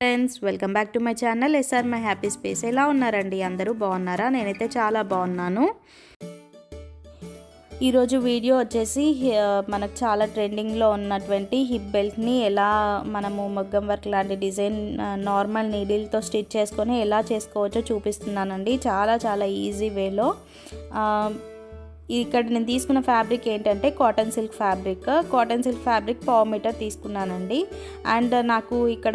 friends welcome back to my channel S R my happy space ఎలా ఉన్నారండి అందరూ బాగున్నారా నేనైతే చాలా బాగున్నాను ఈరోజు వీడియో వచ్చేసి ఆ, మనకు చాలా ట్రెండింగ్లో ఉన్నటువంటి హిప్ బెల్ట్ని ఎలా మనము మగ్గం వర్క్ లాంటి డిజైన్ ఆ, నార్మల్ నీడిల్తో స్టిచ్ చేసుకొని ఎలా చేసుకోవచ్చో చూపిస్తున్నానండి చాలా చాలా ఈజీ వేలో ఆ, ఇక్కడ నేను తీసుకున్న ఫ్యాబ్రిక్ ఏంటంటే cotton silk fabric cotton silk fabric పావు మీటర్ తీసుకున్నానండి అండ్ నాకు ఇక్కడ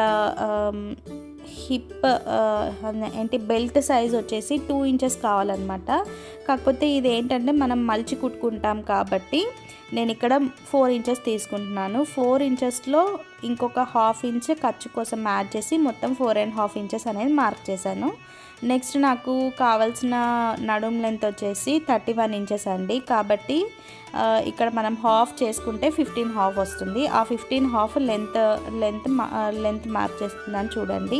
హిప్ ఏంటి బెల్ట్ సైజ్ వచ్చేసి టూ ఇంచెస్ కావాలన్నమాట కాకపోతే ఇది ఏంటంటే మనం మలిచి కుట్టుకుంటాం కాబట్టి నేను ఇక్కడ ఫోర్ ఇంచెస్ తీసుకుంటున్నాను ఫోర్ ఇంచెస్లో ఇంకొక హాఫ్ ఇంచ్ ఖర్చు కోసం యాడ్ చేసి మొత్తం ఫోర్ అండ్ హాఫ్ ఇంచెస్ అనేది మార్క్ చేశాను నెక్స్ట్ నాకు కావాల్సిన నడుం లెంత్ వచ్చేసి థర్టీ వన్ ఇంచెస్ అండి కాబట్టి ఆ, ఇక్కడ మనం హాఫ్ చేసుకుంటే ఫిఫ్టీన్ హాఫ్ వస్తుంది ఆ fifteen half length length length mark చేస్తున్నాను చూడండి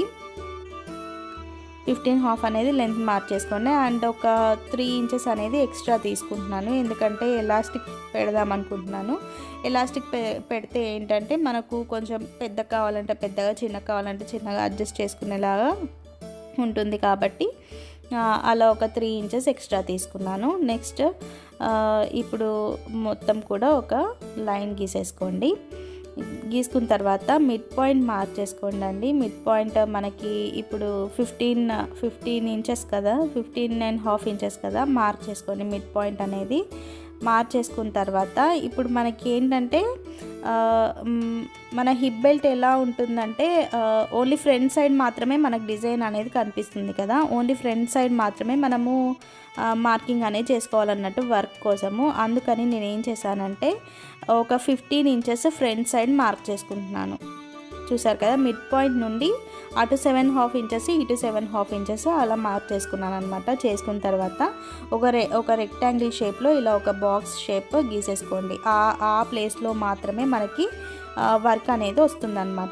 ఫిఫ్టీన్ హాఫ్ అనేది లెంత్ మార్క్ చేసుకోండి అండ్ ఒక త్రీ ఇంచెస్ అనేది ఎక్స్ట్రా తీసుకుంటున్నాను ఎందుకంటే ఎలాస్టిక్ పెడదాం అనుకుంటున్నాను ఎలాస్టిక్ పె పెడితే ఏంటంటే మనకు కొంచెం పెద్ద కావాలంటే పెద్దగా చిన్న కావాలంటే చిన్నగా అడ్జస్ట్ చేసుకునేలాగా ఉంటుంది కాబట్టి ఆ, అలా ఒక త్రీ ఇంచెస్ ఎక్స్ట్రా తీసుకున్నాను నెక్స్ట్ ఆ, ఇప్పుడు మొత్తం కూడా ఒక లైన్ గీసేసుకోండి గీసుకున్న తర్వాత మిడ్ పాయింట్ మార్క్ చేసుకోండి అండి మిడ్ పాయింట్ మనకి ఇప్పుడు ఫిఫ్టీన్ ఫిఫ్టీన్ ఇంచెస్ కదా ఫిఫ్టీన్ అండ్ హాఫ్ ఇంచెస్ కదా మార్క్ చేసుకోండి మిడ్ పాయింట్ అనేది మార్క్ చేసుకున్న తర్వాత ఇప్పుడు మనకి ఏంటంటే ఆ, మ్, మన హిప్ బెల్ట్ ఎలా ఉంటుందంటే ఓన్లీ ఫ్రంట్ సైడ్ మాత్రమే మనకు డిజైన్ అనేది కనిపిస్తుంది కదా ఓన్లీ ఫ్రంట్ సైడ్ మాత్రమే మనము మార్కింగ్ అనేది చేసుకోవాలన్నట్టు వర్క్ కోసము అందుకని నేను ఏం చేశానంటే ఒక fifteen inches front side mark చేసుకుంటున్నాను చూసారు కదా మిడ్ పాయింట్ నుండి అటు సెవెన్ హాఫ్ ఇంచెస్ ఇటు సెవెన్ హాఫ్ ఇంచెస్ అలా మార్క్ చేసుకున్నాను అనమాట చేసుకున్న తర్వాత ఒక రె ఒక రెక్టాంగిల్ షేప్లో ఇలా ఒక బాక్స్ షేప్ గీసేసుకోండి ఆ ఆ ప్లేస్లో మాత్రమే మనకి వర్క్ అనేది వస్తుందన్నమాట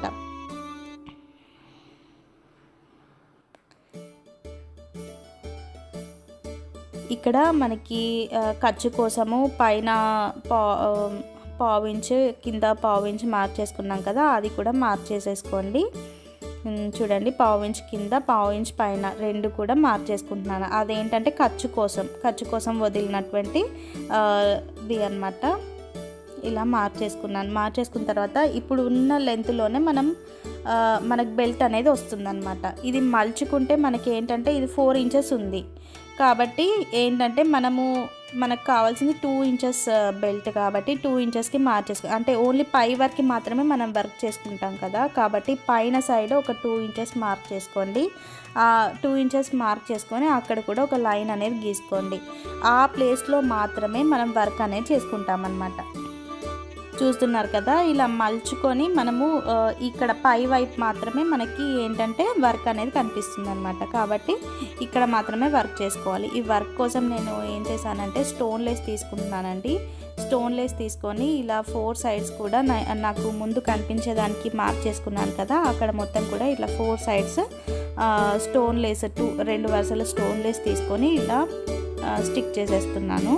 ఇక్కడ మనకి ఆ, ఖర్చు కోసము పైన పా ఆ, పావు ఇంచు కింద పావు ఇంచు మార్క్ చేసుకున్నాం కదా అది కూడా మార్క్ చేసేసుకోండి ఉమ్, చూడండి పావు ఇంచ్ కింద పావు ఇంచ్ పైన రెండు కూడా మార్క్ చేసుకుంటున్నాను అదేంటంటే ఖర్చు కోసం ఖర్చు కోసం వదిలినటువంటి ఆ, ఇది అనమాట ఇలా మార్క్ చేసుకున్నాను మార్క్ చేసుకున్న తర్వాత ఇప్పుడు ఉన్న లెంత్లోనే మనం ఆ, మనకు బెల్ట్ అనేది వస్తుందన్నమాట ఇది మలుచుకుంటే మనకి ఏంటంటే ఇది ఫోర్ ఇంచెస్ ఉంది కాబట్టి ఏంటంటే మనము మనకు కావాల్సింది టూ ఇంచెస్ బెల్ట్ కాబట్టి టూ ఇంచెస్కి మార్చేసుకో అంటే ఓన్లీ పై వరకు మాత్రమే మనం వర్క్ చేసుకుంటాం కదా కాబట్టి పైన సైడ్ ఒక టూ ఇంచెస్ మార్క్ చేసుకోండి ఆ టూ ఇంచెస్ మార్క్ చేసుకొని అక్కడ కూడా ఒక లైన్ అనేది గీసుకోండి ఆ ప్లేస్లో మాత్రమే మనం వర్క్ అనేది చేసుకుంటాం అన్నమాట చూస్తున్నారు కదా ఇలా మలుచుకొని మనము ఆ, ఇక్కడ పై వైపు మాత్రమే మనకి ఏంటంటే వర్క్ అనేది కనిపిస్తుంది అనమాట కాబట్టి ఇక్కడ మాత్రమే వర్క్ చేసుకోవాలి ఈ వర్క్ కోసం నేను ఏం చేశానంటే స్టోన్ లేస్ తీసుకుంటున్నానండి స్టోన్ లేస్ తీసుకొని ఇలా ఫోర్ సైడ్స్ కూడా నా- నాకు ముందు కనిపించేదానికి మార్క్ చేసుకున్నాను కదా అక్కడ మొత్తం కూడా ఇట్లా four sides stone lace two రెండు వరుసల స్టోన్ లేస్ తీసుకొని ఇలా స్టిక్ చేసేస్తున్నాను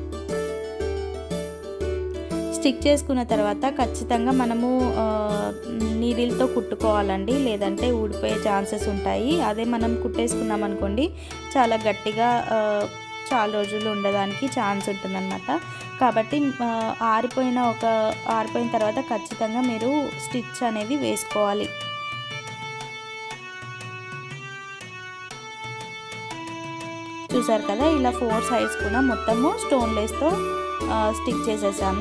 స్టిక్ చేసుకున్న తర్వాత ఖచ్చితంగా మనము నీడిల్తో కుట్టుకోవాలండి లేదంటే ఊడిపోయే ఛాన్సెస్ ఉంటాయి అదే మనం కుట్టేసుకున్నాం అనుకోండి చాలా గట్టిగా ఆ, చాలా రోజులు ఉండడానికి ఛాన్స్ ఉంటుందన్నమాట కాబట్టి ఆ, ఆరిపోయిన ఒక ఆరిపోయిన తర్వాత ఖచ్చితంగా మీరు స్టిచ్ అనేది వేసుకోవాలి చూసారు కదా ఇలా ఫోర్ సైడ్స్ కూడా మొత్తము స్టోన్ లేస్తో స్టిక్ చేసేసాను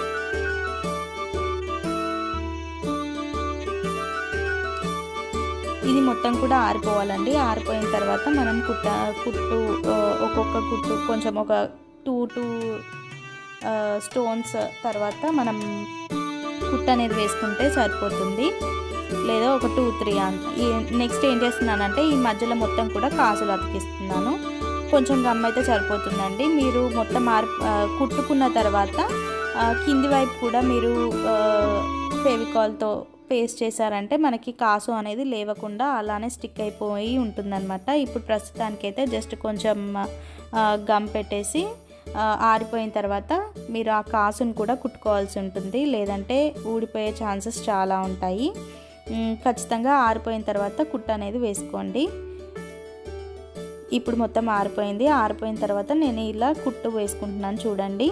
ఇది మొత్తం కూడా ఆరిపోవాలండి ఆరిపోయిన తర్వాత మనం కుట్ట కుట్టు ఆ, ఒక్కొక్క కుట్టు కొంచెం ఒక టూ టూ స్టోన్స్ తర్వాత మనం కుట్ట అనేది వేసుకుంటే సరిపోతుంది లేదా ఒక టూ త్రీ నెక్స్ట్ ఏం చేస్తున్నానంటే ఈ మధ్యలో మొత్తం కూడా కాసులు అతికిస్తున్నాను కొంచెం గమ్ అయితే సరిపోతుందండి మీరు మొత్తం ఆరి ఆ, కుట్టుకున్న తర్వాత ఆ, కింది వైపు కూడా మీరు ఫెవికాల్తో పేస్ట్ చేశారంటే మనకి కాసు అనేది లేవకుండా అలానే స్టిక్ అయిపోయి ఉంటుందన్నమాట ఇప్పుడు ప్రస్తుతానికైతే జస్ట్ కొంచెం ఆ, గమ్ పెట్టేసి ఆ, ఆరిపోయిన తర్వాత మీరు ఆ కాసును కూడా కుట్టుకోవాల్సి ఉంటుంది లేదంటే ఊడిపోయే ఛాన్సెస్ చాలా ఉంటాయి మ్, ఖచ్చితంగా ఆరిపోయిన తర్వాత కుట్ట అనేది వేసుకోండి ఇప్పుడు మొత్తం ఆరిపోయింది ఆరిపోయిన తర్వాత నేను ఇలా కుట్టు వేసుకుంటున్నాను చూడండి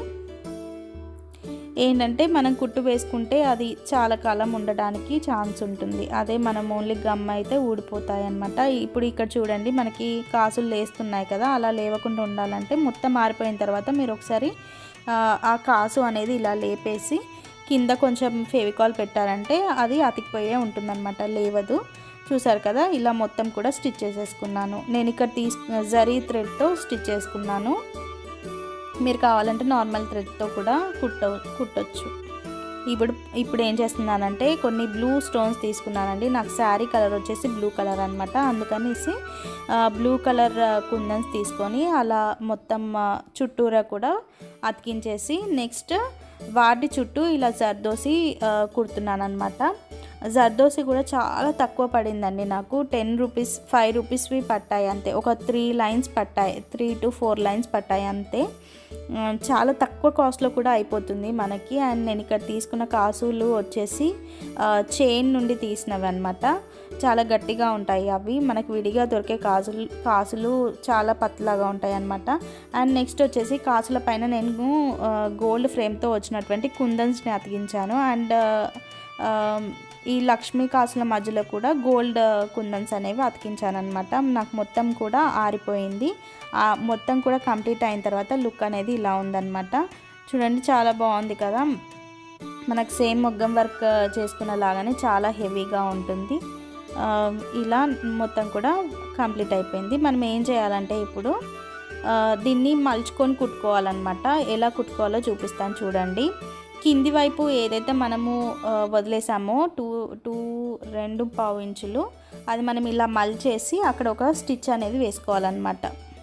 ఏంటంటే మనం కుట్టు వేసుకుంటే అది చాలా కాలం ఉండడానికి ఛాన్స్ ఉంటుంది అదే మనం ఓన్లీ గమ్ అయితే ఊడిపోతాయి అనమాట ఇప్పుడు ఇక్కడ చూడండి మనకి కాసులు లేస్తున్నాయి కదా అలా లేవకుండా ఉండాలంటే మొత్తం ఆరిపోయిన తర్వాత మీరు ఒకసారి ఆ, ఆ కాసు అనేది ఇలా లేపేసి కింద కొంచెం ఫెవికాల్ పెట్టారంటే అది అతికిపోయే ఉంటుందన్నమాట లేవదు చూసారు కదా ఇలా మొత్తం కూడా స్టిచ్ చేసేసుకున్నాను నేను ఇక్కడ తీసు జరీ థ్రెడ్తో స్టిచ్ చేసుకున్నాను మీరు కావాలంటే నార్మల్ థ్రెడ్తో కూడా కుట్ట కుట్టొచ్చు ఇప్పుడు ఇప్పుడు ఏం చేస్తున్నానంటే కొన్ని బ్లూ స్టోన్స్ తీసుకున్నానండి నాకు శారీ కలర్ వచ్చేసి బ్లూ కలర్ అనమాట అందుకనేసి బ్లూ కలర్ కుందన్స్ తీసుకొని అలా మొత్తం ఆ, చుట్టూరా కూడా అతికించేసి నెక్స్ట్ వాటి చుట్టూ ఇలా జర్దోసి ఆ, కుడుతున్నాను అనమాట జర్దోసి కూడా చాలా తక్కువ పడిందండి నాకు టెన్ రూపీస్ ఫైవ్ రూపీస్వి పట్టాయి అంతే ఒక త్రీ లైన్స్ పట్టాయి త్రీ టు ఫోర్ లైన్స్ పట్టాయి అంతే ఆ, చాలా తక్కువ కాస్ట్లో కూడా అయిపోతుంది మనకి అండ్ నేను ఇక్కడ తీసుకున్న కాసులు వచ్చేసి చైన్ నుండి తీసినవి అనమాట చాలా గట్టిగా ఉంటాయి అవి మనకి విడిగా దొరికే కాసులు కాసులు చాలా పతలాగా ఉంటాయి అనమాట అండ్ నెక్స్ట్ వచ్చేసి కాసుల పైన నేను గోల్డ్ ఫ్రేమ్తో వచ్చినటువంటి కుందన్స్ని అతికించాను అండ్ ఈ లక్ష్మీ కాసుల మధ్యలో కూడా గోల్డ్ కుందన్స్ అనేవి అతికించాను అనమాట నాకు మొత్తం కూడా ఆరిపోయింది ఆ మొత్తం కూడా కంప్లీట్ అయిన తర్వాత లుక్ అనేది ఇలా ఉందన్నమాట చూడండి చాలా బాగుంది కదా మనకు సేమ్ మొగ్గం వర్క్ చేసుకున్న లాగానే చాలా హెవీగా ఉంటుంది ఆ, ఇలా మొత్తం కూడా కంప్లీట్ అయిపోయింది మనం ఏం చేయాలంటే ఇప్పుడు ఆ, దీన్ని మలుచుకొని కుట్టుకోవాలన్నమాట ఎలా కుట్టుకోవాలో చూపిస్తాను చూడండి కింది వైపు ఏదైతే మనము ఆ, వదిలేసామో టూ టూ రెండు పావు ఇంచులు అది మనం ఇలా మలిచేసి అక్కడ ఒక స్టిచ్ అనేది వేసుకోవాలన్నమాట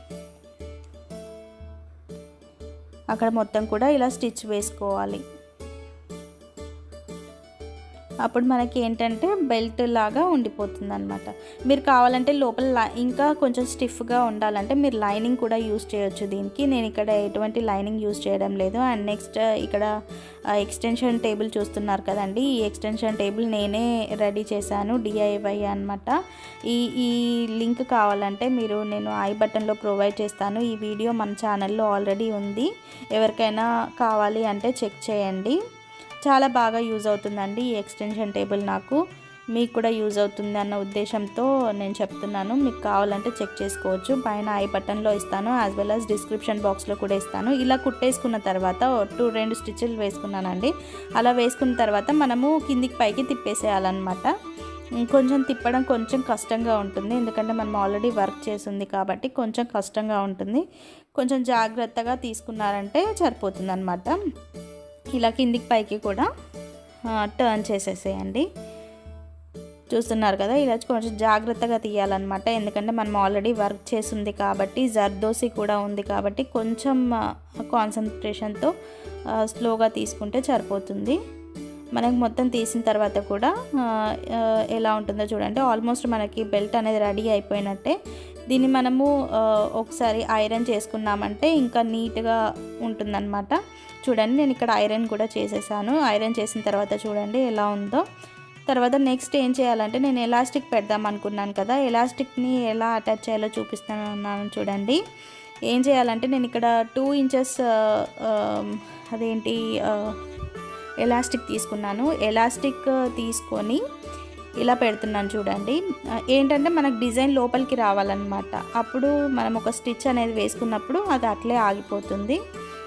అక్కడ మొత్తం కూడా ఇలా స్టిచ్ వేసుకోవాలి అప్పుడు మనకి ఏంటంటే బెల్ట్ లాగా ఉండిపోతుంది అనమాట మీరు కావాలంటే లోపల లై- ఇంకా కొంచెం స్టిఫ్గా ఉండాలంటే మీరు లైనింగ్ కూడా యూస్ చేయొచ్చు దీనికి నేను ఇక్కడ ఎటువంటి లైనింగ్ యూస్ చేయడం లేదు అండ్ నెక్స్ట్ ఇక్కడ ఎక్స్టెన్షన్ టేబుల్ చూస్తున్నారు కదండి ఈ ఎక్స్టెన్షన్ టేబుల్ నేనే రెడీ చేశాను డిఐవై అనమాట ఈ ఈ లింక్ కావాలంటే మీరు నేను ఐ బటన్లో ప్రొవైడ్ చేస్తాను ఈ వీడియో మన ఛానల్లో ఆల్రెడీ ఉంది ఎవరికైనా కావాలి అంటే చెక్ చేయండి చాలా బాగా యూజ్ అవుతుందండి ఈ ఎక్స్టెన్షన్ టేబుల్ నాకు మీకు కూడా యూజ్ అవుతుంది అన్న ఉద్దేశంతో నేను చెప్తున్నాను మీకు కావాలంటే చెక్ చేసుకోవచ్చు పైన ఐ బటన్లో ఇస్తాను యాజ్ వెల్ యాజ్ డిస్క్రిప్షన్ బాక్స్లో కూడా ఇస్తాను ఇలా కుట్టేసుకున్న తర్వాత టూ రెండు స్టిచ్లు వేసుకున్నానండి అలా వేసుకున్న తర్వాత మనము కిందికి పైకి తిప్పేసేయాలన్నమాట కొంచెం తిప్పడం కొంచెం కష్టంగా ఉంటుంది ఎందుకంటే మనం ఆల్రెడీ వర్క్ చేసింది కాబట్టి కొంచెం కష్టంగా ఉంటుంది కొంచెం జాగ్రత్తగా తీసుకున్నారంటే సరిపోతుంది అనమాట ఇలా కిందికి పైకి కూడా టర్న్ చేసేసేయండి చూస్తున్నారు కదా ఇలా కొంచెం జాగ్రత్తగా తీయాలన్నమాట ఎందుకంటే మనం ఆల్రెడీ వర్క్ చేసింది కాబట్టి జర్దోసి కూడా ఉంది కాబట్టి కొంచెం కాన్సన్ట్రేషన్తో స్లోగా తీసుకుంటే సరిపోతుంది మనకి మొత్తం తీసిన తర్వాత కూడా ఆ, ఆ, ఎలా ఉంటుందో చూడండి ఆల్మోస్ట్ మనకి బెల్ట్ అనేది రెడీ అయిపోయినట్టే దీన్ని మనము ఆ, ఒకసారి ఐరన్ చేసుకున్నామంటే ఇంకా నీట్గా ఉంటుందన్నమాట చూడండి నేను ఇక్కడ ఐరన్ కూడా చేసేసాను ఐరన్ చేసిన తర్వాత చూడండి ఎలా ఉందో తర్వాత నెక్స్ట్ ఏం చేయాలంటే నేను ఎలాస్టిక్ పెడదాం అనుకున్నాను కదా ఎలాస్టిక్ని ఎలా అటాచ్ చేయాలో చూపిస్తున్నాను చూడండి ఏం చేయాలంటే నేను ఇక్కడ టూ ఇంచెస్ అదేంటి ఆ, ఎలాస్టిక్ తీసుకున్నాను ఎలాస్టిక్ తీసుకొని ఇలా పెడుతున్నాను చూడండి ఆ, ఏంటంటే మనకు డిజైన్ లోపలికి రావాలన్నమాట అప్పుడు మనం ఒక స్టిచ్ అనేది వేసుకున్నప్పుడు అది అట్లే ఆగిపోతుంది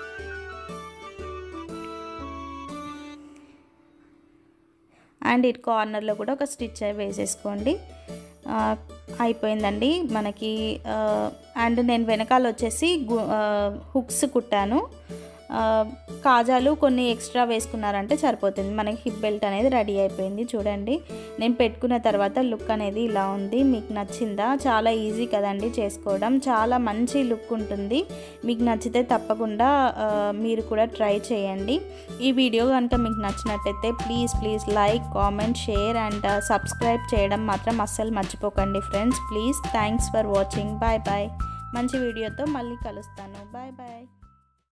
అండ్ ఇటు కార్నర్లో కూడా ఒక స్టిచ్ వేసేసుకోండి ఆ, అయిపోయిందండి మనకి ఆ, అండ్ నేను వెనకాల వచ్చేసి గు- ఆ, హుక్స్ కుట్టాను ఆ, కాజాలు కొన్ని ఎక్స్ట్రా వేసుకున్నారంటే సరిపోతుంది మనకి హిప్ బెల్ట్ అనేది రెడీ అయిపోయింది చూడండి నేను పెట్టుకున్న తర్వాత లుక్ అనేది ఇలా ఉంది మీకు నచ్చిందా చాలా ఈజీ కదండి చేసుకోవడం చాలా మంచి లుక్ ఉంటుంది మీకు నచ్చితే తప్పకుండా ఆ, మీరు కూడా ట్రై చేయండి ఈ వీడియో కనుక మీకు నచ్చినట్టయితే please please like comment share and subscribe చేయడం మాత్రం అస్సలు మర్చిపోకండి friends please thanks for watching bye bye మంచి వీడియోతో మళ్ళీ కలుస్తాను బాయ్ బాయ్